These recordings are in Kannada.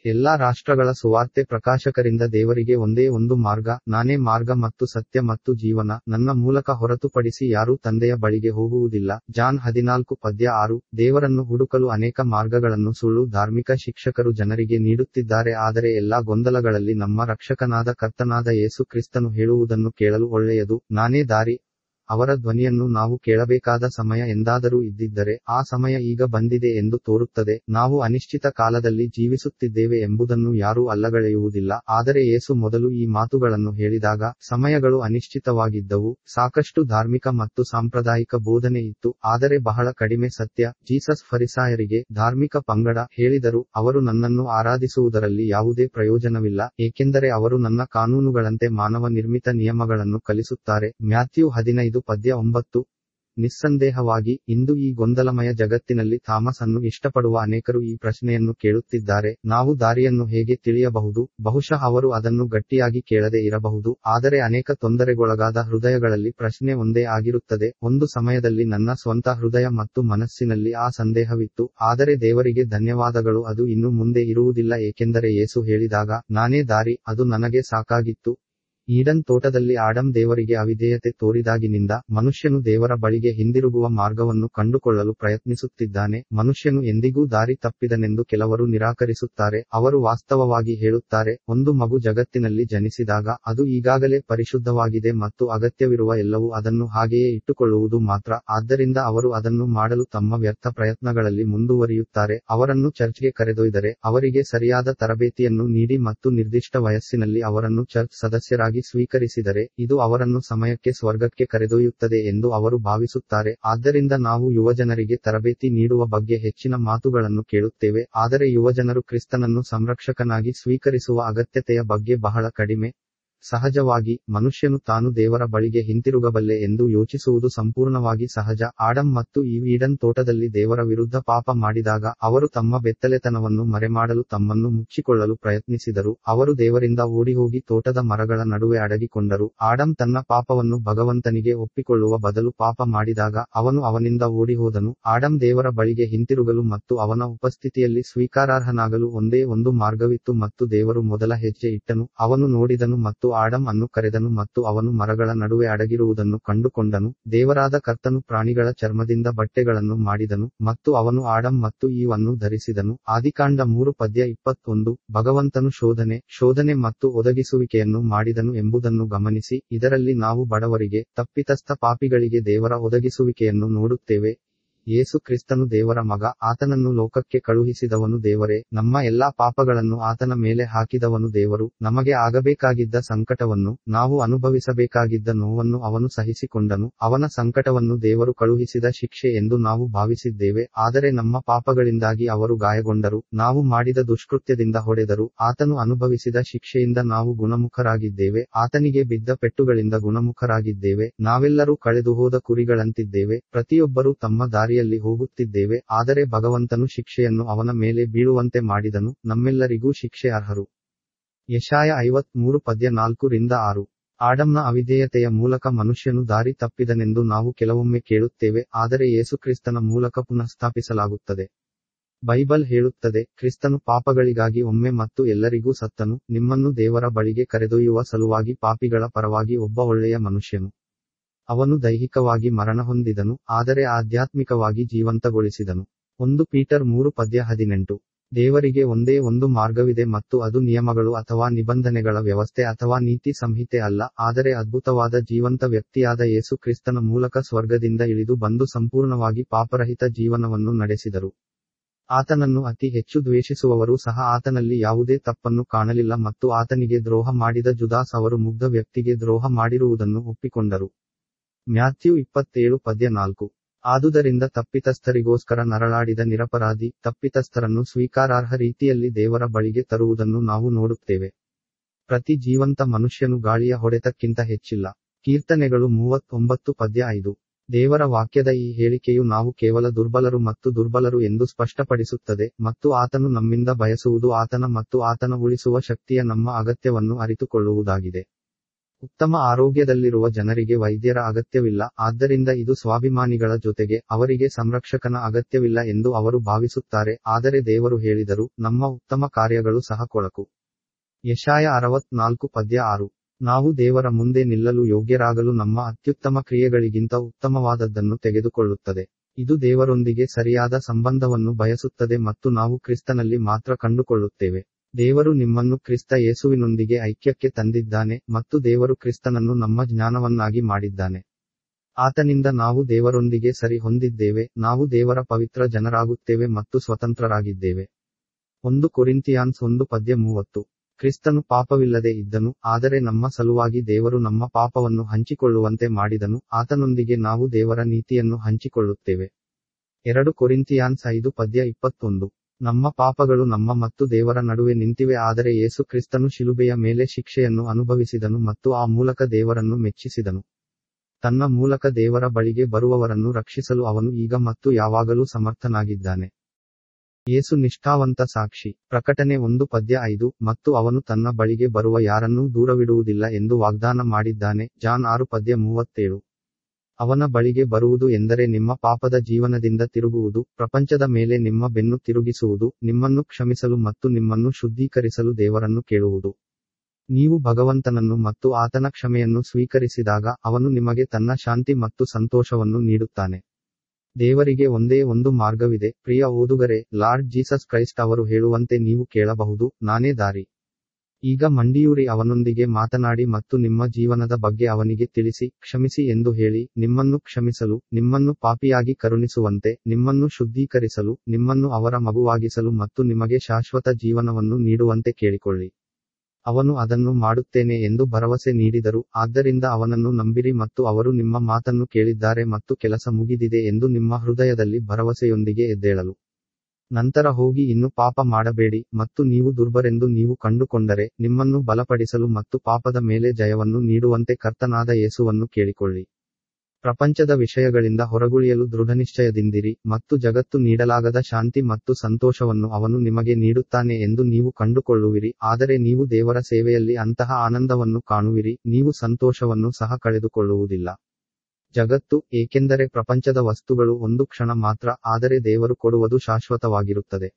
ಎಲ್ಲಾ ರಾಷ್ಟ್ರಗಳ ಸುವಾರ್ತೆ ಪ್ರಕಾಶಕರಿಂದ ದೇವರಿಗೆ ಒಂದೇ ಒಂದು ಮಾರ್ಗ ನಾನೇ ಮಾರ್ಗ ಮತ್ತು ಸತ್ಯ ಮತ್ತು ಜೀವನ ನನ್ನ ಮೂಲಕ ಹೊರತುಪಡಿಸಿ ಯಾರೂ ತಂದೆಯ ಬಳಿಗೆ ಹೋಗುವುದಿಲ್ಲ ಜಾನ್ ಹದಿನಾಲ್ಕು ಪದ್ಯ ಆರು ದೇವರನ್ನು ಹುಡುಕಲು ಅನೇಕ ಮಾರ್ಗಗಳನ್ನು ಸುಳ್ಳು ಧಾರ್ಮಿಕ ಶಿಕ್ಷಕರು ಜನರಿಗೆ ನೀಡುತ್ತಿದ್ದಾರೆ ಆದರೆ ಎಲ್ಲಾ ಗೊಂದಲಗಳಲ್ಲಿ ನಮ್ಮ ರಕ್ಷಕನಾದ ಕರ್ತನಾದ ಯೇಸು ಕ್ರಿಸ್ತನು ಹೇಳುವುದನ್ನು ಕೇಳಲು ಒಳ್ಳೆಯದು ನಾನೇ ದಾರಿ ಅವರ ಧ್ವನಿಯನ್ನು ನಾವು ಕೇಳಬೇಕಾದ ಸಮಯ ಎಂದಾದರೂ ಇದ್ದಿದ್ದರೆ ಆ ಸಮಯ ಈಗ ಬಂದಿದೆ ಎಂದು ತೋರುತ್ತದೆ ನಾವು ಅನಿಶ್ಚಿತ ಕಾಲದಲ್ಲಿ ಜೀವಿಸುತ್ತಿದ್ದೇವೆ ಎಂಬುದನ್ನು ಯಾರೂ ಅಲ್ಲಗಳೆಯುವುದಿಲ್ಲ ಆದರೆ ಯೇಸು ಮೊದಲು ಈ ಮಾತುಗಳನ್ನು ಹೇಳಿದಾಗ ಸಮಯಗಳು ಅನಿಶ್ಚಿತವಾಗಿದ್ದವು ಸಾಕಷ್ಟು ಧಾರ್ಮಿಕ ಮತ್ತು ಸಾಂಪ್ರದಾಯಿಕ ಬೋಧನೆ ಇತ್ತು ಆದರೆ ಬಹಳ ಕಡಿಮೆ ಸತ್ಯ ಜೀಸಸ್ ಫರಿಸಾಯರಿಗೆ ಧಾರ್ಮಿಕ ಪಂಗಡ ಹೇಳಿದರು ಅವರು ನನ್ನನ್ನು ಆರಾಧಿಸುವುದರಲ್ಲಿ ಯಾವುದೇ ಪ್ರಯೋಜನವಿಲ್ಲ ಏಕೆಂದರೆ ಅವರು ನನ್ನ ಕಾನೂನುಗಳಂತೆ ಮಾನವ ನಿರ್ಮಿತ ನಿಯಮಗಳನ್ನು ಕಲಿಸುತ್ತಾರೆ ಮ್ಯಾಥ್ಯೂ ಹದಿನೈದು ಪದ್ಯ ಒಂಬತ್ತು ನಿಸ್ಸಂದೇಹವಾಗಿ ಇಂದು ಈ ಗೊಂದಲಮಯ ಜಗತ್ತಿನಲ್ಲಿ ಥಾಮಸ್ ಅನ್ನು ಇಷ್ಟಪಡುವ ಅನೇಕರು ಈ ಪ್ರಶ್ನೆಯನ್ನು ಕೇಳುತ್ತಿದ್ದಾರೆ ನಾವು ದಾರಿಯನ್ನು ಹೇಗೆ ತಿಳಿಯಬಹುದು ಬಹುಶಃ ಅವರು ಅದನ್ನು ಗಟ್ಟಿಯಾಗಿ ಕೇಳದೆ ಇರಬಹುದು ಆದರೆ ಅನೇಕ ತೊಂದರೆಗೊಳಗಾದ ಹೃದಯಗಳಲ್ಲಿ ಪ್ರಶ್ನೆ ಒಂದೇ ಆಗಿರುತ್ತದೆ ಒಂದು ಸಮಯದಲ್ಲಿ ನನ್ನ ಸ್ವಂತ ಹೃದಯ ಮತ್ತು ಮನಸ್ಸಿನಲ್ಲಿ ಆ ಸಂದೇಹವಿತ್ತು ಆದರೆ ದೇವರಿಗೆ ಧನ್ಯವಾದಗಳು ಅದು ಇನ್ನು ಮುಂದೆ ಇರುವುದಿಲ್ಲ ಏಕೆಂದರೆ ಯೇಸು ಹೇಳಿದಾಗ ನಾನೇ ದಾರಿ ಅದು ನನಗೆ ಸಾಕಾಗಿತ್ತು ಈಡನ್ ತೋಟದಲ್ಲಿ ಆಡಂ ದೇವರಿಗೆ ಅವಿಧೇಯತೆ ತೋರಿದಾಗಿನಿಂದ ಮನುಷ್ಯನು ದೇವರ ಬಳಿಗೆ ಹಿಂದಿರುಗುವ ಮಾರ್ಗವನ್ನು ಕಂಡುಕೊಳ್ಳಲು ಪ್ರಯತ್ನಿಸುತ್ತಿದ್ದಾನೆ ಮನುಷ್ಯನು ಎಂದಿಗೂ ದಾರಿ ತಪ್ಪಿದನೆಂದು ಕೆಲವರು ನಿರಾಕರಿಸುತ್ತಾರೆ ಅವರು ವಾಸ್ತವವಾಗಿ ಹೇಳುತ್ತಾರೆ ಒಂದು ಮಗು ಜಗತ್ತಿನಲ್ಲಿ ಜನಿಸಿದಾಗ ಅದು ಈಗಾಗಲೇ ಪರಿಶುದ್ಧವಾಗಿದೆ ಮತ್ತು ಅಗತ್ಯವಿರುವ ಎಲ್ಲವೂ ಅದನ್ನು ಹಾಗೆಯೇ ಇಟ್ಟುಕೊಳ್ಳುವುದು ಮಾತ್ರ ಆದ್ದರಿಂದ ಅವರು ಅದನ್ನು ಮಾಡಲು ತಮ್ಮ ವ್ಯರ್ಥ ಪ್ರಯತ್ನಗಳಲ್ಲಿ ಮುಂದುವರಿಯುತ್ತಾರೆ ಅವರನ್ನು ಚರ್ಚ್ಗೆ ಕರೆದೊಯ್ದರೆ ಅವರಿಗೆ ಸರಿಯಾದ ತರಬೇತಿಯನ್ನು ನೀಡಿ ಮತ್ತು ನಿರ್ದಿಷ್ಟ ವಯಸ್ಸಿನಲ್ಲಿ ಅವರನ್ನು ಚರ್ಚ್ ಸದಸ್ಯರಾಗಿ ಸ್ವೀಕರಿಸಿದರೆ ಇದು ಅವರನ್ನು ಸಮಯಕ್ಕೆ ಸ್ವರ್ಗಕ್ಕೆ ಕರೆದೊಯ್ಯುತ್ತದೆ ಎಂದು ಅವರು ಭಾವಿಸುತ್ತಾರೆ ಆದ್ದರಿಂದ ನಾವು ಯುವಜನರಿಗೆ ತರಬೇತಿ ನೀಡುವ ಬಗ್ಗೆ ಹೆಚ್ಚಿನ ಮಾತುಗಳನ್ನು ಕೇಳುತ್ತೇವೆ ಆದರೆ ಯುವಜನರು ಕ್ರಿಸ್ತನನ್ನು ಸಂರಕ್ಷಕನಾಗಿ ಸ್ವೀಕರಿಸುವ ಅಗತ್ಯತೆಯ ಬಗ್ಗೆ ಬಹಳ ಕಡಿಮೆ ಸಹಜವಾಗಿ ಮನುಷ್ಯನು ತಾನು ದೇವರ ಬಳಿಗೆ ಹಿಂತಿರುಗಬಲ್ಲೆ ಎಂದು ಯೋಚಿಸುವುದು ಸಂಪೂರ್ಣವಾಗಿ ಸಹಜ ಆಡಂ ಮತ್ತು ಈ ಈಡನ್ ತೋಟದಲ್ಲಿ ದೇವರ ವಿರುದ್ಧ ಪಾಪ ಮಾಡಿದಾಗ ಅವರು ತಮ್ಮ ಬೆತ್ತಲೆತನವನ್ನು ಮರೆಮಾಡಲು ತಮ್ಮನ್ನು ಮುಚ್ಚಿಕೊಳ್ಳಲು ಪ್ರಯತ್ನಿಸಿದರು ಅವರು ದೇವರಿಂದ ಓಡಿಹೋಗಿ ತೋಟದ ಮರಗಳ ನಡುವೆ ಅಡಗಿಕೊಂಡರು ಆಡಂ ತನ್ನ ಪಾಪವನ್ನು ಭಗವಂತನಿಗೆ ಒಪ್ಪಿಕೊಳ್ಳುವ ಬದಲು ಪಾಪ ಮಾಡಿದಾಗ ಅವನು ಅವನಿಂದ ಓಡಿಹೋದನು ಆಡಂ ದೇವರ ಬಳಿಗೆ ಹಿಂತಿರುಗಲು ಮತ್ತು ಅವನ ಉಪಸ್ಥಿತಿಯಲ್ಲಿ ಸ್ವೀಕಾರಾರ್ಹನಾಗಲು ಒಂದೇ ಒಂದು ಮಾರ್ಗವಿತ್ತು ಮತ್ತು ದೇವರು ಮೊದಲ ಹೆಜ್ಜೆ ಇಟ್ಟನು ಅವನು ನೋಡಿದನು ಮತ್ತು ಆಡಂ ಅನ್ನು ಕರೆದನು ಮತ್ತು ಅವನು ಮರಗಳ ನಡುವೆ ಅಡಗಿರುವುದನ್ನು ಕಂಡುಕೊಂಡನು ದೇವರಾದ ಕರ್ತನು ಪ್ರಾಣಿಗಳ ಚರ್ಮದಿಂದ ಬಟ್ಟೆಗಳನ್ನು ಮಾಡಿದನು ಮತ್ತು ಅವನು ಆಡಂ ಮತ್ತು ಈವನ್ನು ಧರಿಸಿದನು ಆದಿಕಾಂಡ ಮೂರು ಪದ್ಯ ಇಪ್ಪತ್ತೊಂದು ಭಗವಂತನು ಶೋಧನೆ ಶೋಧನೆ ಮತ್ತು ಒದಗಿಸುವಿಕೆಯನ್ನು ಮಾಡಿದನು ಎಂಬುದನ್ನು ಗಮನಿಸಿ ಇದರಲ್ಲಿ ನಾವು ಬಡವರಿಗೆ ತಪ್ಪಿತಸ್ಥ ಪಾಪಿಗಳಿಗೆ ದೇವರ ಒದಗಿಸುವಿಕೆಯನ್ನು ನೋಡುತ್ತೇವೆ ಯೇಸು ಕ್ರಿಸ್ತನು ದೇವರ ಮಗ ಆತನನ್ನು ಲೋಕಕ್ಕೆ ಕಳುಹಿಸಿದವನು ದೇವರೇ ನಮ್ಮ ಎಲ್ಲಾ ಪಾಪಗಳನ್ನು ಆತನ ಮೇಲೆ ಹಾಕಿದವನು ದೇವರು ನಮಗೆ ಆಗಬೇಕಾಗಿದ್ದ ಸಂಕಟವನ್ನು ನಾವು ಅನುಭವಿಸಬೇಕಾಗಿದ್ದ ನೋವನ್ನು ಅವನು ಸಹಿಸಿಕೊಂಡನು ಅವನ ಸಂಕಟವನ್ನು ದೇವರು ಕಳುಹಿಸಿದ ಶಿಕ್ಷೆ ಎಂದು ನಾವು ಭಾವಿಸಿದ್ದೇವೆ ಆದರೆ ನಮ್ಮ ಪಾಪಗಳಿಂದಾಗಿ ಅವರು ಗಾಯಗೊಂಡರು ನಾವು ಮಾಡಿದ ದುಷ್ಕೃತ್ಯದಿಂದ ಹೊಡೆದರು ಆತನು ಅನುಭವಿಸಿದ ಶಿಕ್ಷೆಯಿಂದ ನಾವು ಗುಣಮುಖರಾಗಿದ್ದೇವೆ ಆತನಿಗೆ ಬಿದ್ದ ಪೆಟ್ಟುಗಳಿಂದ ಗುಣಮುಖರಾಗಿದ್ದೇವೆ ನಾವೆಲ್ಲರೂ ಕಳೆದು ಹೋದ ಕುರಿಗಳಂತಿದ್ದೇವೆ ಪ್ರತಿಯೊಬ್ಬರೂ ತಮ್ಮ ದಾರಿ ದಾರಿಯಲ್ಲಿ ಹೋಗುತ್ತಿದ್ದೇವೆ ಆದರೆ ಭಗವಂತನು ಶಿಕ್ಷೆಯನ್ನು ಅವನ ಮೇಲೆ ಬೀಳುವಂತೆ ಮಾಡಿದನು ನಮ್ಮೆಲ್ಲರಿಗೂ ಶಿಕ್ಷೆ ಅರ್ಹರು ಯಶಾಯ ಐವತ್ ಮೂರು ಪದ್ಯ ನಾಲ್ಕು ರಿಂದ ಆರು ಆಡಂನ ಅವಿಧೇಯತೆಯ ಮೂಲಕ ಮನುಷ್ಯನು ದಾರಿ ತಪ್ಪಿದನೆಂದು ನಾವು ಕೆಲವೊಮ್ಮೆ ಕೇಳುತ್ತೇವೆ ಆದರೆ ಯೇಸುಕ್ರಿಸ್ತನ ಮೂಲಕ ಪುನಃಸ್ಥಾಪಿಸಲಾಗುತ್ತದೆ ಬೈಬಲ್ ಹೇಳುತ್ತದೆ ಕ್ರಿಸ್ತನು ಪಾಪಗಳಿಗಾಗಿ ಒಮ್ಮೆ ಮತ್ತು ಎಲ್ಲರಿಗೂ ಸತ್ತನು ನಿಮ್ಮನ್ನು ದೇವರ ಬಳಿಗೆ ಕರೆದೊಯ್ಯುವ ಸಲುವಾಗಿ ಪಾಪಿಗಳ ಪರವಾಗಿ ಒಬ್ಬ ಒಳ್ಳೆಯ ಮನುಷ್ಯನು ಅವನು ದೈಹಿಕವಾಗಿ ಮರಣ ಹೊಂದಿದನು ಆದರೆ ಆಧ್ಯಾತ್ಮಿಕವಾಗಿ ಜೀವಂತಗೊಳಿಸಿದನು ಒಂದು ಪೀಟರ್ ಮೂರು ಪದ್ಯ ಹದಿನೆಂಟು ದೇವರಿಗೆ ಒಂದೇ ಒಂದು ಮಾರ್ಗವಿದೆ ಮತ್ತು ಅದು ನಿಯಮಗಳು ಅಥವಾ ನಿಬಂಧನೆಗಳ ವ್ಯವಸ್ಥೆ ಅಥವಾ ನೀತಿ ಸಂಹಿತೆ ಅಲ್ಲ ಆದರೆ ಅದ್ಭುತವಾದ ಜೀವಂತ ವ್ಯಕ್ತಿಯಾದ ಯೇಸು ಕ್ರಿಸ್ತನ ಮೂಲಕ ಸ್ವರ್ಗದಿಂದ ಇಳಿದು ಬಂದು ಸಂಪೂರ್ಣವಾಗಿ ಪಾಪರಹಿತ ಜೀವನವನ್ನು ನಡೆಸಿದರು ಆತನನ್ನು ಅತಿ ಹೆಚ್ಚು ದ್ವೇಷಿಸುವವರು ಸಹ ಆತನಲ್ಲಿ ಯಾವುದೇ ತಪ್ಪನ್ನು ಕಾಣಲಿಲ್ಲ ಮತ್ತು ಆತನಿಗೆ ದ್ರೋಹ ಮಾಡಿದ ಜುದಾಸ್ ಅವರು ಮುಗ್ಧ ವ್ಯಕ್ತಿಗೆ ದ್ರೋಹ ಮಾಡಿರುವುದನ್ನು ಒಪ್ಪಿಕೊಂಡರು ಮ್ಯಾಥ್ಯೂ ಇಪ್ಪತ್ತೇಳು ಪದ್ಯ ನಾಲ್ಕು ಆದುದರಿಂದ ತಪ್ಪಿತಸ್ಥರಿಗೋಸ್ಕರ ನರಳಾಡಿದ ನಿರಪರಾಧಿ ತಪ್ಪಿತಸ್ಥರನ್ನು ಸ್ವೀಕಾರಾರ್ಹ ರೀತಿಯಲ್ಲಿ ದೇವರ ಬಳಿಗೆ ತರುವುದನ್ನು ನಾವು ನೋಡುತ್ತೇವೆ ಪ್ರತಿ ಜೀವಂತ ಮನುಷ್ಯನು ಗಾಳಿಯ ಹೊಡೆತಕ್ಕಿಂತ ಹೆಚ್ಚಿಲ್ಲ ಕೀರ್ತನೆಗಳು ಮೂವತ್ತೊಂಬತ್ತು ಪದ್ಯ ಐದು ದೇವರ ವಾಕ್ಯದ ಈ ಹೇಳಿಕೆಯು ನಾವು ಕೇವಲ ದುರ್ಬಲರು ಮತ್ತು ದುರ್ಬಲರು ಎಂದು ಸ್ಪಷ್ಟಪಡಿಸುತ್ತದೆ ಮತ್ತು ಆತನು ನಮ್ಮಿಂದ ಬಯಸುವುದು ಆತನ ಮತ್ತು ಆತನ ಉಳಿಸುವ ಶಕ್ತಿಯ ನಮ್ಮ ಅಗತ್ಯವನ್ನು ಅರಿತುಕೊಳ್ಳುವುದಾಗಿದೆ ಉತ್ತಮ ಆರೋಗ್ಯದಲ್ಲಿರುವ ಜನರಿಗೆ ವೈದ್ಯರ ಅಗತ್ಯವಿಲ್ಲ ಆದ್ದರಿಂದ ಇದು ಸ್ವಾಭಿಮಾನಿಗಳ ಜೊತೆಗೆ ಅವರಿಗೆ ಸಂರಕ್ಷಕನ ಅಗತ್ಯವಿಲ್ಲ ಎಂದು ಅವರು ಭಾವಿಸುತ್ತಾರೆ ಆದರೆ ದೇವರು ಹೇಳಿದರು ನಮ್ಮ ಉತ್ತಮ ಕಾರ್ಯಗಳು ಸಹ ಕೊಳಕು ಯಶಾಯ ಅರವತ್ನಾಲ್ಕು ಪದ್ಯ ಆರು ನಾವು ದೇವರ ಮುಂದೆ ನಿಲ್ಲಲು ಯೋಗ್ಯರಾಗಲು ನಮ್ಮ ಅತ್ಯುತ್ತಮ ಕ್ರಿಯೆಗಳಿಗಿಂತ ಉತ್ತಮವಾದದ್ದನ್ನು ತೆಗೆದುಕೊಳ್ಳುತ್ತದೆ ಇದು ದೇವರೊಂದಿಗೆ ಸರಿಯಾದ ಸಂಬಂಧವನ್ನು ಬಯಸುತ್ತದೆ ಮತ್ತು ನಾವು ಕ್ರಿಸ್ತನಲ್ಲಿ ಮಾತ್ರ ಕಂಡುಕೊಳ್ಳುತ್ತೇವೆ ದೇವರು ನಿಮ್ಮನ್ನು ಕ್ರಿಸ್ತ ಯೇಸುವಿನೊಂದಿಗೆ ಐಕ್ಯಕ್ಕೆ ತಂದಿದ್ದಾನೆ ಮತ್ತು ದೇವರು ಕ್ರಿಸ್ತನನ್ನು ನಮ್ಮ ಜ್ಞಾನವನ್ನಾಗಿ ಮಾಡಿದ್ದಾನೆ ಆತನಿಂದ ನಾವು ದೇವರೊಂದಿಗೆ ಸರಿ ಹೊಂದಿದ್ದೇವೆ ನಾವು ದೇವರ ಪವಿತ್ರ ಜನರಾಗುತ್ತೇವೆ ಮತ್ತು ಸ್ವತಂತ್ರರಾಗಿದ್ದೇವೆ ಒಂದು ಕೊರಿಂತಿಯಾನ್ಸ್ ಒಂದು ಪದ್ಯ ಮೂವತ್ತು ಕ್ರಿಸ್ತನು ಪಾಪವಿಲ್ಲದೆ ಇದ್ದನು ಆದರೆ ನಮ್ಮ ಸಲುವಾಗಿ ದೇವರು ನಮ್ಮ ಪಾಪವನ್ನು ಹಂಚಿಕೊಳ್ಳುವಂತೆ ಮಾಡಿದನು ಆತನೊಂದಿಗೆ ನಾವು ದೇವರ ನೀತಿಯನ್ನು ಹಂಚಿಕೊಳ್ಳುತ್ತೇವೆ ಎರಡು ಕೊರಿಂತಿಯಾನ್ಸ್ ಐದು ಪದ್ಯ ಇಪ್ಪತ್ತೊಂದು ನಮ್ಮ ಪಾಪಗಳು ನಮ್ಮ ಮತ್ತು ದೇವರ ನಡುವೆ ನಿಂತಿವೆ ಆದರೆ ಯೇಸು ಕ್ರಿಸ್ತನು ಶಿಲುಬೆಯ ಮೇಲೆ ಶಿಕ್ಷೆಯನ್ನು ಅನುಭವಿಸಿದನು ಮತ್ತು ಆ ಮೂಲಕ ದೇವರನ್ನು ಮೆಚ್ಚಿಸಿದನು ತನ್ನ ಮೂಲಕ ದೇವರ ಬಳಿಗೆ ಬರುವವರನ್ನು ರಕ್ಷಿಸಲು ಅವನು ಈಗ ಮತ್ತು ಯಾವಾಗಲೂ ಸಮರ್ಥನಾಗಿದ್ದಾನೆ ಯೇಸು ನಿಷ್ಠಾವಂತ ಸಾಕ್ಷಿ ಪ್ರಕಟಣೆ ಒಂದು ಪದ್ಯ ಐದು ಮತ್ತು ಅವನು ತನ್ನ ಬಳಿಗೆ ಬರುವ ಯಾರನ್ನೂ ದೂರವಿಡುವುದಿಲ್ಲ ಎಂದು ವಾಗ್ದಾನ ಮಾಡಿದ್ದಾನೆ ಜಾನ್ ಆರು ಪದ್ಯ ಮೂವತ್ತೇಳು ಅವನ ಬಳಿಗೆ ಬರುವುದು ಎಂದರೆ ನಿಮ್ಮ ಪಾಪದ ಜೀವನದಿಂದ ತಿರುಗುವುದು ಪ್ರಪಂಚದ ಮೇಲೆ ನಿಮ್ಮ ಬೆನ್ನು ತಿರುಗಿಸುವುದು ನಿಮ್ಮನ್ನು ಕ್ಷಮಿಸಲು ಮತ್ತು ನಿಮ್ಮನ್ನು ಶುದ್ಧೀಕರಿಸಲು ದೇವರನ್ನು ಕೇಳುವುದು ನೀವು ಭಗವಂತನನ್ನು ಮತ್ತು ಆತನ ಕ್ಷಮೆಯನ್ನು ಸ್ವೀಕರಿಸಿದಾಗ ಅವನು ನಿಮಗೆ ತನ್ನ ಶಾಂತಿ ಮತ್ತು ಸಂತೋಷವನ್ನು ನೀಡುತ್ತಾನೆ ದೇವರಿಗೆ ಒಂದೇ ಒಂದು ಮಾರ್ಗವಿದೆ ಪ್ರಿಯ ಓದುಗರೆ ಲಾರ್ಡ್ ಜೀಸಸ್ ಕ್ರೈಸ್ಟ್ ಅವರು ಹೇಳುವಂತೆ ನೀವು ಕೇಳಬಹುದು ನಾನೇ ದಾರಿ ಈಗ ಮಂಡಿಯೂರಿ ಅವನೊಂದಿಗೆ ಮಾತನಾಡಿ ಮತ್ತು ನಿಮ್ಮ ಜೀವನದ ಬಗ್ಗೆ ಅವನಿಗೆ ತಿಳಿಸಿ ಕ್ಷಮಿಸಿ ಎಂದು ಹೇಳಿ ನಿಮ್ಮನ್ನು ಕ್ಷಮಿಸಲು ನಿಮ್ಮನ್ನು ಪಾಪಿಯಾಗಿ ಕರುಣಿಸುವಂತೆ ನಿಮ್ಮನ್ನು ಶುದ್ಧೀಕರಿಸಲು ನಿಮ್ಮನ್ನು ಅವರ ಮಗುವಾಗಿಸಲು ಮತ್ತು ನಿಮಗೆ ಶಾಶ್ವತ ಜೀವನವನ್ನು ನೀಡುವಂತೆ ಕೇಳಿಕೊಳ್ಳಿ ಅವನು ಅದನ್ನು ಮಾಡುತ್ತೇನೆ ಎಂದು ಭರವಸೆ ನೀಡಿದರು ಆದ್ದರಿಂದ ಅವನನ್ನು ನಂಬಿರಿ ಮತ್ತು ಅವರು ನಿಮ್ಮ ಮಾತನ್ನು ಕೇಳಿದ್ದಾರೆ ಮತ್ತು ಕೆಲಸ ಮುಗಿದಿದೆ ಎಂದು ನಿಮ್ಮ ಹೃದಯದಲ್ಲಿ ಭರವಸೆಯೊಂದಿಗೆ ಎದ್ದೇಳಲು ನಂತರ ಹೋಗಿ ಇನ್ನು ಪಾಪ ಮಾಡಬೇಡಿ ಮತ್ತು ನೀವು ದುರ್ಬರೆಂದು ನೀವು ಕಂಡುಕೊಂಡರೆ ನಿಮ್ಮನ್ನು ಬಲಪಡಿಸಲು ಮತ್ತು ಪಾಪದ ಮೇಲೆ ಜಯವನ್ನು ನೀಡುವಂತೆ ಕರ್ತನಾದ ಯೇಸುವನ್ನು ಕೇಳಿಕೊಳ್ಳಿ ಪ್ರಪಂಚದ ವಿಷಯಗಳಿಂದ ಹೊರಗುಳಿಯಲು ದೃಢನಿಶ್ಚಯದಿಂದಿರಿ ಮತ್ತು ಜಗತ್ತು ನೀಡಲಾಗದ ಶಾಂತಿ ಮತ್ತು ಸಂತೋಷವನ್ನು ಅವನು ನಿಮಗೆ ನೀಡುತ್ತಾನೆ ಎಂದು ನೀವು ಕಂಡುಕೊಳ್ಳುವಿರಿ ಆದರೆ ನೀವು ದೇವರ ಸೇವೆಯಲ್ಲಿ ಅಂತಹ ಆನಂದವನ್ನು ಕಾಣುವಿರಿ ನೀವು ಸಂತೋಷವನ್ನು ಸಹ ಕಳೆದುಕೊಳ್ಳುವುದಿಲ್ಲ ಜಗತ್ತು ಏಕೆಂದರೆ ಪ್ರಪಂಚದ ವಸ್ತುಗಳು ಒಂದು ಕ್ಷಣ ಮಾತ್ರ ಆದರೆ ದೇವರು ಕೊಡುವುದು ಶಾಶ್ವತವಾಗಿರುತ್ತದೆ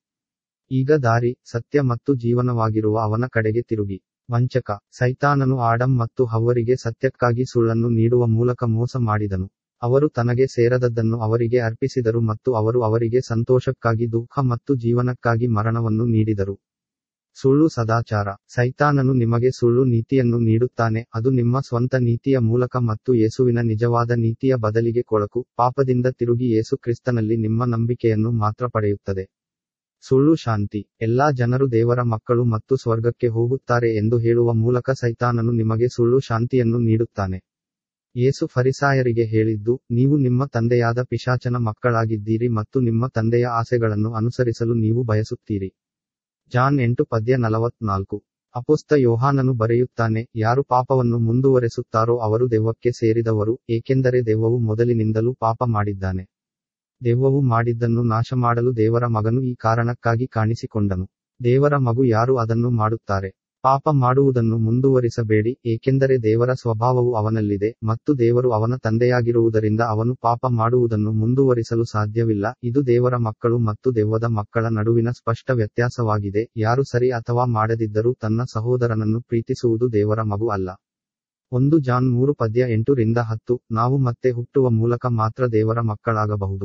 ಈಗ ದಾರಿ ಸತ್ಯ ಮತ್ತು ಜೀವನವಾಗಿರುವ ಅವನ ಕಡೆಗೆ ತಿರುಗಿ ವಂಚಕ ಸೈತಾನನು ಆಡಂ ಮತ್ತು ಹವ್ವರಿಗೆ ಸತ್ಯಕ್ಕಾಗಿ ಸುಳ್ಳನ್ನು ನೀಡುವ ಮೂಲಕ ಮೋಸ ಮಾಡಿದನು ಅವರು ತನಗೆ ಸೇರದದ್ದನ್ನು ಅವರಿಗೆ ಅರ್ಪಿಸಿದರು ಮತ್ತು ಅವರು ಅವರಿಗೆ ಸಂತೋಷಕ್ಕಾಗಿ ದುಃಖ ಮತ್ತು ಜೀವನಕ್ಕಾಗಿ ಮರಣವನ್ನು ನೀಡಿದರು ಸುಳ್ಳು ಸದಾಚಾರ ಸೈತಾನನು ನಿಮಗೆ ಸುಳ್ಳು ನೀತಿಯನ್ನು ನೀಡುತ್ತಾನೆ ಅದು ನಿಮ್ಮ ಸ್ವಂತ ನೀತಿಯ ಮೂಲಕ ಮತ್ತು ಯೇಸುವಿನ ನಿಜವಾದ ನೀತಿಯ ಬದಲಿಗೆ ಕೊಳಕು ಪಾಪದಿಂದ ತಿರುಗಿ ಯೇಸು ಕ್ರಿಸ್ತನಲ್ಲಿ ನಿಮ್ಮ ನಂಬಿಕೆಯನ್ನು ಮಾತ್ರ ಪಡೆಯುತ್ತದೆ ಸುಳ್ಳು ಶಾಂತಿ ಎಲ್ಲಾ ಜನರು ದೇವರ ಮಕ್ಕಳು ಮತ್ತು ಸ್ವರ್ಗಕ್ಕೆ ಹೋಗುತ್ತಾರೆ ಎಂದು ಹೇಳುವ ಮೂಲಕ ಸೈತಾನನು ನಿಮಗೆ ಸುಳ್ಳು ಶಾಂತಿಯನ್ನು ನೀಡುತ್ತಾನೆ ಯೇಸು ಫರಿಸಾಯರಿಗೆ ಹೇಳಿದ್ದು ನೀವು ನಿಮ್ಮ ತಂದೆಯಾದ ಪಿಶಾಚನ ಮಕ್ಕಳಾಗಿದ್ದೀರಿ ಮತ್ತು ನಿಮ್ಮ ತಂದೆಯ ಆಸೆಗಳನ್ನು ಅನುಸರಿಸಲು ನೀವು ಬಯಸುತ್ತೀರಿ ಜಾನ್ ಎಂಟು ಪದ್ಯ ನಲವತ್ನಾಲ್ಕು ಅಪೋಸ್ತ ಯೋಹಾನನು ಬರೆಯುತ್ತಾನೆ ಯಾರು ಪಾಪವನ್ನು ಮುಂದುವರೆಸುತ್ತಾರೋ ಅವರು ದೆವ್ವಕ್ಕೆ ಸೇರಿದವರು ಏಕೆಂದರೆ ದೆವ್ವವು ಮೊದಲಿನಿಂದಲೂ ಪಾಪ ಮಾಡಿದ್ದಾನೆ ದೆವ್ವವು ಮಾಡಿದ್ದನ್ನು ನಾಶಮಾಡಲು ದೇವರ ಮಗನು ಈ ಕಾರಣಕ್ಕಾಗಿ ಕಾಣಿಸಿಕೊಂಡನು ದೇವರ ಮಗು ಯಾರು ಅದನ್ನು ಮಾಡುತ್ತಾರೆ ಪಾಪ ಮಾಡುವುದನ್ನು ಮುಂದುವರಿಸಬೇಡಿ ಏಕೆಂದರೆ ದೇವರ ಸ್ವಭಾವವು ಅವನಲ್ಲಿದೆ ಮತ್ತು ದೇವರು ಅವನ ತಂದೆಯಾಗಿರುವುದರಿಂದ ಅವನು ಪಾಪ ಮಾಡುವುದನ್ನು ಮುಂದುವರಿಸಲು ಸಾಧ್ಯವಿಲ್ಲ ಇದು ದೇವರ ಮಕ್ಕಳು ಮತ್ತು ದೆವ್ವದ ಮಕ್ಕಳ ನಡುವಿನ ಸ್ಪಷ್ಟ ವ್ಯತ್ಯಾಸವಾಗಿದೆ ಯಾರು ಸರಿ ಅಥವಾ ಮಾಡದಿದ್ದರೂ ತನ್ನ ಸಹೋದರನನ್ನು ಪ್ರೀತಿಸುವುದು ದೇವರ ಮಗು ಅಲ್ಲ ಒಂದು ಜಾನ್ ಮೂರು ಪದ್ಯ ಎಂಟು ರಿಂದ ಹತ್ತು ನಾವು ಮತ್ತೆ ಹುಟ್ಟುವ ಮೂಲಕ ಮಾತ್ರ ದೇವರ ಮಕ್ಕಳಾಗಬಹುದು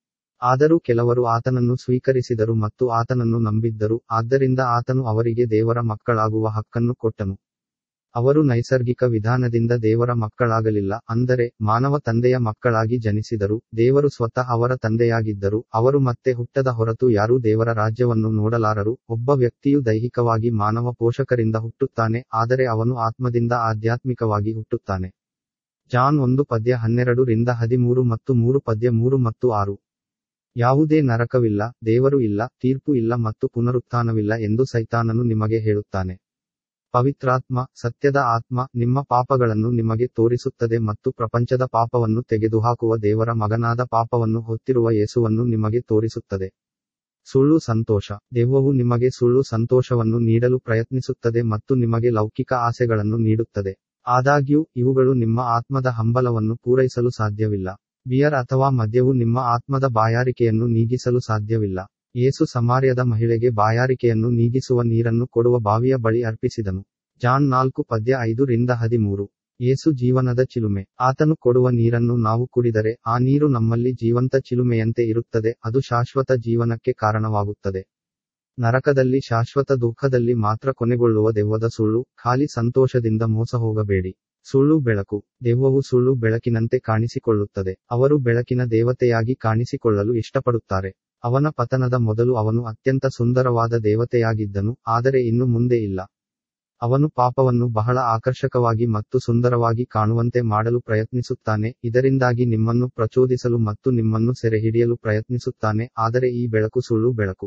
ಆದರೂ ಕೆಲವರು ಆತನನ್ನು ಸ್ವೀಕರಿಸಿದರು ಮತ್ತು ಆತನನ್ನು ನಂಬಿದ್ದರು ಆದ್ದರಿಂದ ಆತನು ಅವರಿಗೆ ದೇವರ ಮಕ್ಕಳಾಗುವ ಹಕ್ಕನ್ನು ಕೊಟ್ಟನು ಅವರು ನೈಸರ್ಗಿಕ ವಿಧಾನದಿಂದ ದೇವರ ಮಕ್ಕಳಾಗಲಿಲ್ಲ ಅಂದರೆ ಮಾನವ ತಂದೆಯ ಮಕ್ಕಳಾಗಿ ಜನಿಸಿದರು ದೇವರು ಸ್ವತಃ ಅವರ ತಂದೆಯಾಗಿದ್ದರು ಅವರು ಮತ್ತೆ ಹುಟ್ಟದ ಹೊರತು ಯಾರೂ ದೇವರ ರಾಜ್ಯವನ್ನು ನೋಡಲಾರರು ಒಬ್ಬ ವ್ಯಕ್ತಿಯು ದೈಹಿಕವಾಗಿ ಮಾನವ ಪೋಷಕರಿಂದ ಹುಟ್ಟುತ್ತಾನೆ ಆದರೆ ಅವನು ಆತ್ಮದಿಂದ ಆಧ್ಯಾತ್ಮಿಕವಾಗಿ ಹುಟ್ಟುತ್ತಾನೆ ಜಾನ್ ಒಂದು ಪದ್ಯ ಹನ್ನೆರಡು ರಿಂದ ಹದಿಮೂರು ಮತ್ತು ಮೂರು ಪದ್ಯ ಮೂರು ಮತ್ತು ಆರು ಯಾವುದೇ ನರಕವಿಲ್ಲ ದೇವರು ಇಲ್ಲ ತೀರ್ಪು ಇಲ್ಲ ಮತ್ತು ಪುನರುತ್ಥಾನವಿಲ್ಲ ಎಂದು ಸೈತಾನನು ನಿಮಗೆ ಹೇಳುತ್ತಾನೆ ಪವಿತ್ರಾತ್ಮ ಸತ್ಯದ ಆತ್ಮ ನಿಮ್ಮ ಪಾಪಗಳನ್ನು ನಿಮಗೆ ತೋರಿಸುತ್ತದೆ ಮತ್ತು ಪ್ರಪಂಚದ ಪಾಪವನ್ನು ತೆಗೆದುಹಾಕುವ ದೇವರ ಮಗನಾದ ಪಾಪವನ್ನು ಹೊತ್ತಿರುವ ಯೇಸುವನ್ನು ನಿಮಗೆ ತೋರಿಸುತ್ತದೆ ಸುಳ್ಳು ಸಂತೋಷ ದೆವ್ವವು ನಿಮಗೆ ಸುಳ್ಳು ಸಂತೋಷವನ್ನು ನೀಡಲು ಪ್ರಯತ್ನಿಸುತ್ತದೆ ಮತ್ತು ನಿಮಗೆ ಲೌಕಿಕ ಆಸೆಗಳನ್ನು ನೀಡುತ್ತದೆ ಆದಾಗ್ಯೂ ಇವುಗಳು ನಿಮ್ಮ ಆತ್ಮದ ಹಂಬಲವನ್ನು ಪೂರೈಸಲು ಸಾಧ್ಯವಿಲ್ಲ ಬಿಯರ್ ಅಥವಾ ಮದ್ಯವು ನಿಮ್ಮ ಆತ್ಮದ ಬಾಯಾರಿಕೆಯನ್ನು ನೀಗಿಸಲು ಸಾಧ್ಯವಿಲ್ಲ ಯೇಸು ಸಮಾರ್ಯದ ಮಹಿಳೆಗೆ ಬಾಯಾರಿಕೆಯನ್ನು ನೀಗಿಸುವ ನೀರನ್ನು ಕೊಡುವ ಬಾವಿಯ ಬಳಿ ಅರ್ಪಿಸಿದನು ಜಾನ್ ನಾಲ್ಕು ಪದ್ಯ ಐದು ರಿಂದ ಹದಿಮೂರು ಯೇಸು ಜೀವನದ ಚಿಲುಮೆ ಆತನು ಕೊಡುವ ನೀರನ್ನು ನಾವು ಕುಡಿದರೆ ಆ ನೀರು ನಮ್ಮಲ್ಲಿ ಜೀವಂತ ಚಿಲುಮೆಯಂತೆ ಇರುತ್ತದೆ ಅದು ಶಾಶ್ವತ ಜೀವನಕ್ಕೆ ಕಾರಣವಾಗುತ್ತದೆ ನರಕದಲ್ಲಿ ಶಾಶ್ವತ ದುಃಖದಲ್ಲಿ ಮಾತ್ರ ಕೊನೆಗೊಳ್ಳುವ ದೆವ್ವದ ಸುಳ್ಳು ಖಾಲಿ ಸಂತೋಷದಿಂದ ಮೋಸ ಹೋಗಬೇಡಿ ಸುಳ್ಳು ಬೆಳಕು ದೆವ್ವವು ಸುಳ್ಳು ಬೆಳಕಿನಂತೆ ಕಾಣಿಸಿಕೊಳ್ಳುತ್ತದೆ ಅವರು ಬೆಳಕಿನ ದೇವತೆಯಾಗಿ ಕಾಣಿಸಿಕೊಳ್ಳಲು ಇಷ್ಟಪಡುತ್ತಾರೆ ಅವನ ಪತನದ ಮೊದಲು ಅವನು ಅತ್ಯಂತ ಸುಂದರವಾದ ದೇವತೆಯಾಗಿದ್ದನು ಆದರೆ ಇನ್ನು ಮುಂದೆ ಇಲ್ಲ ಅವನು ಪಾಪವನ್ನು ಬಹಳ ಆಕರ್ಷಕವಾಗಿ ಮತ್ತು ಸುಂದರವಾಗಿ ಕಾಣುವಂತೆ ಮಾಡಲು ಪ್ರಯತ್ನಿಸುತ್ತಾನೆ ಇದರಿಂದಾಗಿ ನಿಮ್ಮನ್ನು ಪ್ರಚೋದಿಸಲು ಮತ್ತು ನಿಮ್ಮನ್ನು ಸೆರೆಹಿಡಿಯಲು ಪ್ರಯತ್ನಿಸುತ್ತಾನೆ ಆದರೆ ಈ ಬೆಳಕು ಸುಳ್ಳು ಬೆಳಕು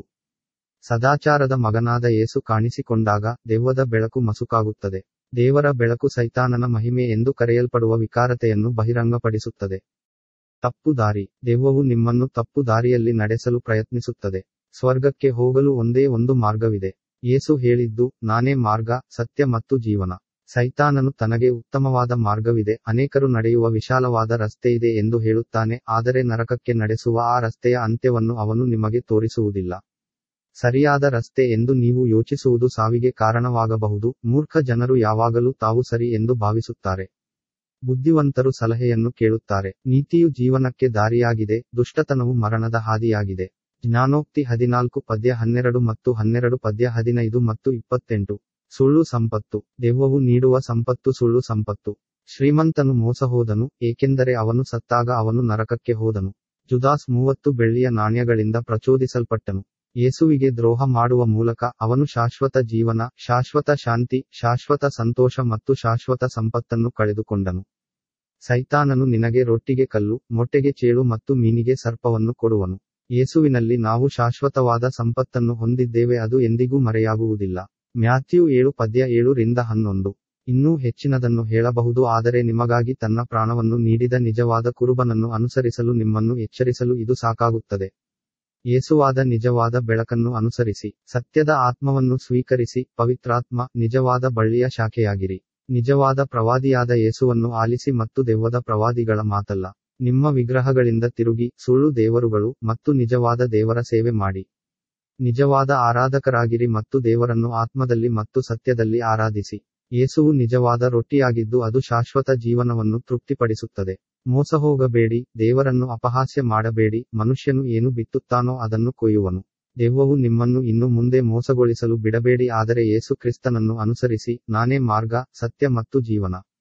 ಸದಾಚಾರದ ಮಗನಾದ ಯೇಸು ಕಾಣಿಸಿಕೊಂಡಾಗ ದೆವ್ವದ ಬೆಳಕು ಮಸುಕಾಗುತ್ತದೆ ದೇವರ ಬೆಳಕು ಸೈತಾನನ ಮಹಿಮೆ ಎಂದು ಕರೆಯಲ್ಪಡುವ ವಿಕಾರತೆಯನ್ನು ಬಹಿರಂಗಪಡಿಸುತ್ತದೆ ತಪ್ಪು ದಾರಿ ದೆವ್ವವು ನಿಮ್ಮನ್ನು ತಪ್ಪು ದಾರಿಯಲ್ಲಿ ನಡೆಸಲು ಪ್ರಯತ್ನಿಸುತ್ತದೆ ಸ್ವರ್ಗಕ್ಕೆ ಹೋಗಲು ಒಂದೇ ಒಂದು ಮಾರ್ಗವಿದೆ ಯೇಸು ಹೇಳಿದ್ದು ನಾನೇ ಮಾರ್ಗ ಸತ್ಯ ಮತ್ತು ಜೀವನ ಸೈತಾನನು ತನಗೆ ಉತ್ತಮವಾದ ಮಾರ್ಗವಿದೆ ಅನೇಕರು ನಡೆಯುವ ವಿಶಾಲವಾದ ರಸ್ತೆಯಿದೆ ಎಂದು ಹೇಳುತ್ತಾನೆ ಆದರೆ ನರಕಕ್ಕೆ ನಡೆಸುವ ಆ ರಸ್ತೆಯ ಅಂತ್ಯವನ್ನು ಅವನು ನಿಮಗೆ ತೋರಿಸುವುದಿಲ್ಲ ಸರಿಯಾದ ರಸ್ತೆ ಎಂದು ನೀವು ಯೋಚಿಸುವುದು ಸಾವಿಗೆ ಕಾರಣವಾಗಬಹುದು ಮೂರ್ಖ ಜನರು ಯಾವಾಗಲೂ ತಾವು ಸರಿ ಎಂದು ಭಾವಿಸುತ್ತಾರೆ ಬುದ್ಧಿವಂತರು ಸಲಹೆಯನ್ನು ಕೇಳುತ್ತಾರೆ ನೀತಿಯು ಜೀವನಕ್ಕೆ ದಾರಿಯಾಗಿದೆ ದುಷ್ಟತನವು ಮರಣದ ಹಾದಿಯಾಗಿದೆ ಜ್ಞಾನೋಕ್ತಿ ಹದಿನಾಲ್ಕು ಪದ್ಯ ಹನ್ನೆರಡು ಮತ್ತು ಹನ್ನೆರಡು ಪದ್ಯ ಹದಿನೈದು ಮತ್ತು ಇಪ್ಪತ್ತೆಂಟು ಸುಳ್ಳು ಸಂಪತ್ತು ದೆವ್ವವು ನೀಡುವ ಸಂಪತ್ತು ಸುಳ್ಳು ಸಂಪತ್ತು ಶ್ರೀಮಂತನು ಮೋಸ ಹೋದನು ಏಕೆಂದರೆ ಅವನು ಸತ್ತಾಗ ಅವನು ನರಕಕ್ಕೆ ಹೋದನು ಜುದಾಸ್ ಮೂವತ್ತು ಬೆಳ್ಳಿಯ ನಾಣ್ಯಗಳಿಂದ ಪ್ರಚೋದಿಸಲ್ಪಟ್ಟನು ಯೇಸುವಿಗೆ ದ್ರೋಹ ಮಾಡುವ ಮೂಲಕ ಅವನು ಶಾಶ್ವತ ಜೀವನ ಶಾಶ್ವತ ಶಾಂತಿ ಶಾಶ್ವತ ಸಂತೋಷ ಮತ್ತು ಶಾಶ್ವತ ಸಂಪತ್ತನ್ನು ಕಳೆದುಕೊಂಡನು ಸೈತಾನನು ನಿನಗೆ ರೊಟ್ಟಿಗೆ ಕಲ್ಲು ಮೊಟ್ಟೆಗೆ ಚೇಳು ಮತ್ತು ಮೀನಿಗೆ ಸರ್ಪವನ್ನು ಕೊಡುವನು ಯೇಸುವಿನಲ್ಲಿ ನಾವು ಶಾಶ್ವತವಾದ ಸಂಪತ್ತನ್ನು ಹೊಂದಿದ್ದೇವೆ ಅದು ಎಂದಿಗೂ ಮರೆಯಾಗುವುದಿಲ್ಲ ಮ್ಯಾಥ್ಯೂ ಏಳು ಪದ್ಯ ಏಳು ರಿಂದ ಹನ್ನೊಂದು ಇನ್ನೂ ಹೆಚ್ಚಿನದನ್ನು ಹೇಳಬಹುದು ಆದರೆ ನಿಮಗಾಗಿ ತನ್ನ ಪ್ರಾಣವನ್ನು ನೀಡಿದ ನಿಜವಾದ ಕುರುಬನನ್ನು ಅನುಸರಿಸಲು ನಿಮ್ಮನ್ನು ಎಚ್ಚರಿಸಲು ಇದು ಸಾಕಾಗುತ್ತದೆ ಯೇಸುವಾದ ನಿಜವಾದ ಬೆಳಕನ್ನು ಅನುಸರಿಸಿ ಸತ್ಯದ ಆತ್ಮವನ್ನು ಸ್ವೀಕರಿಸಿ ಪವಿತ್ರಾತ್ಮ ನಿಜವಾದ ಬಳ್ಳಿಯ ಶಾಖೆಯಾಗಿರಿ ನಿಜವಾದ ಪ್ರವಾದಿಯಾದ ಯೇಸುವನ್ನು ಆಲಿಸಿ ಮತ್ತು ದೆವ್ವದ ಪ್ರವಾದಿಗಳ ಮಾತಲ್ಲ ನಿಮ್ಮ ವಿಗ್ರಹಗಳಿಂದ ತಿರುಗಿ ಸುಳ್ಳು ದೇವರುಗಳು ಮತ್ತು ನಿಜವಾದ ದೇವರ ಸೇವೆ ಮಾಡಿ ನಿಜವಾದ ಆರಾಧಕರಾಗಿರಿ ಮತ್ತು ದೇವರನ್ನು ಆತ್ಮದಲ್ಲಿ ಮತ್ತು ಸತ್ಯದಲ್ಲಿ ಆರಾಧಿಸಿ ಯೇಸುವು ನಿಜವಾದ ರೊಟ್ಟಿಯಾಗಿದ್ದು ಅದು ಶಾಶ್ವತ ಜೀವನವನ್ನು ತೃಪ್ತಿಪಡಿಸುತ್ತದೆ ಮೋಸ ಹೋಗಬೇಡಿ ದೇವರನ್ನು ಅಪಹಾಸ್ಯ ಮಾಡಬೇಡಿ ಮನುಷ್ಯನು ಏನು ಬಿತ್ತುತ್ತಾನೋ ಅದನ್ನು ಕೊಯ್ಯುವನು ದೆವ್ವವು ನಿಮ್ಮನ್ನು ಇನ್ನು ಮುಂದೆ ಮೋಸಗೊಳಿಸಲು ಬಿಡಬೇಡಿ ಆದರೆ ಯೇಸು ಕ್ರಿಸ್ತನನ್ನು ಅನುಸರಿಸಿ ನಾನೇ ಮಾರ್ಗ ಸತ್ಯ ಮತ್ತು ಜೀವನ